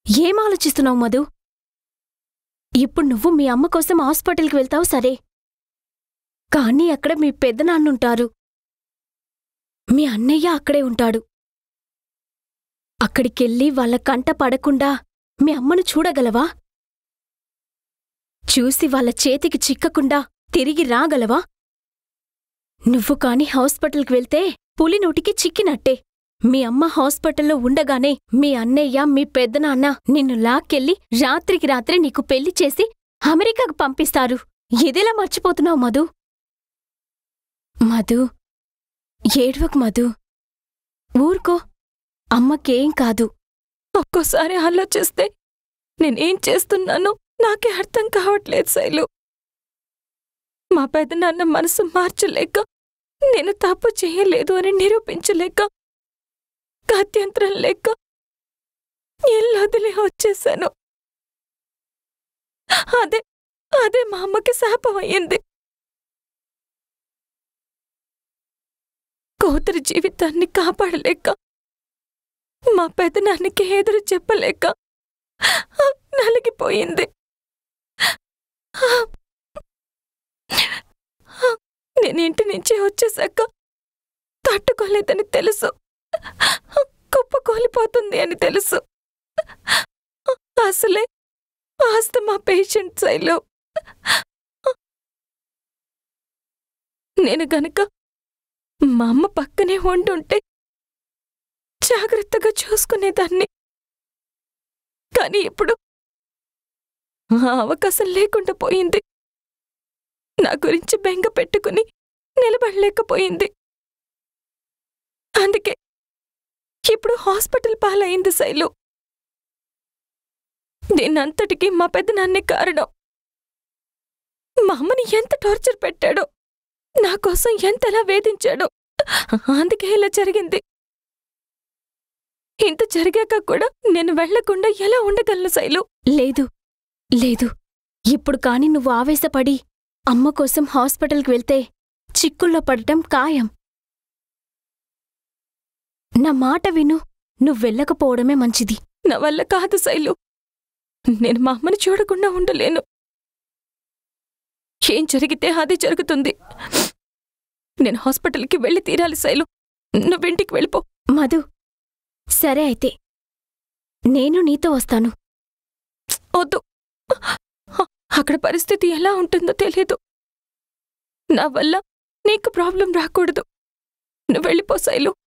ఏం ఆలోచిస్తున్నావు మధు ఇప్పుడు నువ్వు మీ అమ్మ కోసం హాస్పిటల్కి వెళ్తావు సరే కానీ అక్కడ మీ పెద్దనాన్నుంటారు మీ అన్నయ్య అక్కడే ఉంటాడు అక్కడికెళ్ళి వాళ్ళ కంట పడకుండా మీ అమ్మను చూడగలవా చూసి వాళ్ళ చేతికి చిక్కకుండా తిరిగి రాగలవా నువ్వు కాని హాస్పిటల్కి వెళ్తే పులి నోటికి చిక్కినట్టే మీ అమ్మ హాస్పిటల్లో ఉండగానే మీ అన్నయ్య మీ పెద్దనాన్న నిన్ను లాక్కెళ్ళి రాత్రికి రాత్రి నీకు పెళ్లి చేసి అమెరికాకు పంపిస్తారు ఇదెలా మర్చిపోతున్నావు మధు మధు ఏడ్వకు మధు ఊరుకో అమ్మకేం కాదు ఒక్కోసారి ఆలోచిస్తే నేనేం చేస్తున్నానో నాకే అర్థం కావట్లేదు శైలు మా పెదనాన్న మనసు మార్చలేక నేను తప్పు చేయలేదు అని నిరూపించలేక గత్యంతరం లేక ఇల్లు వదిలే వచ్చేశాను అదే అదే మా అమ్మకి శాపం అయ్యింది కూతురి జీవితాన్ని కాపాడలేక మా పెదనాన్నకి ఎదురు చెప్పలేక నలిగిపోయింది నేను ఇంటి నుంచి వచ్చేశాక తట్టుకోలేదని తెలుసు కుప్పకూలిపోతుంది అని తెలుసు అసలే ఆస్తమా పేషెంట్ శైలు నేను గనక మా అమ్మ పక్కనే ఉంటుంటే జాగ్రత్తగా చూసుకునేదాన్ని కానీ ఇప్పుడు ఆ అవకాశం లేకుండా పోయింది నా గురించి బెంగ పెట్టుకుని నిలబడలేకపోయింది అందుకే ఇప్పుడు హాస్పిటల్ పాలైంది శైలు దీనంతటికీ మా పెద్దనాన్నే కారణం మా అమ్మని ఎంత టార్చర్ పెట్టాడో నా కోసం ఎంతలా వేధించాడో అందుకే ఇలా జరిగింది ఇంత జరిగాక కూడా నేను వెళ్లకుండా ఎలా ఉండగలను శైలు లేదు లేదు ఇప్పుడు కాని నువ్వు ఆవేశపడి అమ్మ కోసం హాస్పిటల్కి వెళ్తే చిక్కుల్లో పడటం ఖాయం నా మాట విను నువ్వెళ్ళకపోవడమే మంచిది నా వల్ల కాదు శైలు నేను మా అమ్మని చూడకుండా ఉండలేను ఏం జరిగితే అదే జరుగుతుంది నేను హాస్పిటల్కి వెళ్ళి తీరాలి శైలు నువ్వింటికి వెళ్ళిపో మధు సరే అయితే నేను నీతో వస్తాను వద్దు అక్కడ పరిస్థితి ఎలా ఉంటుందో తెలియదు నా వల్ల నీకు ప్రాబ్లం రాకూడదు నువ్వు వెళ్ళిపో శైలు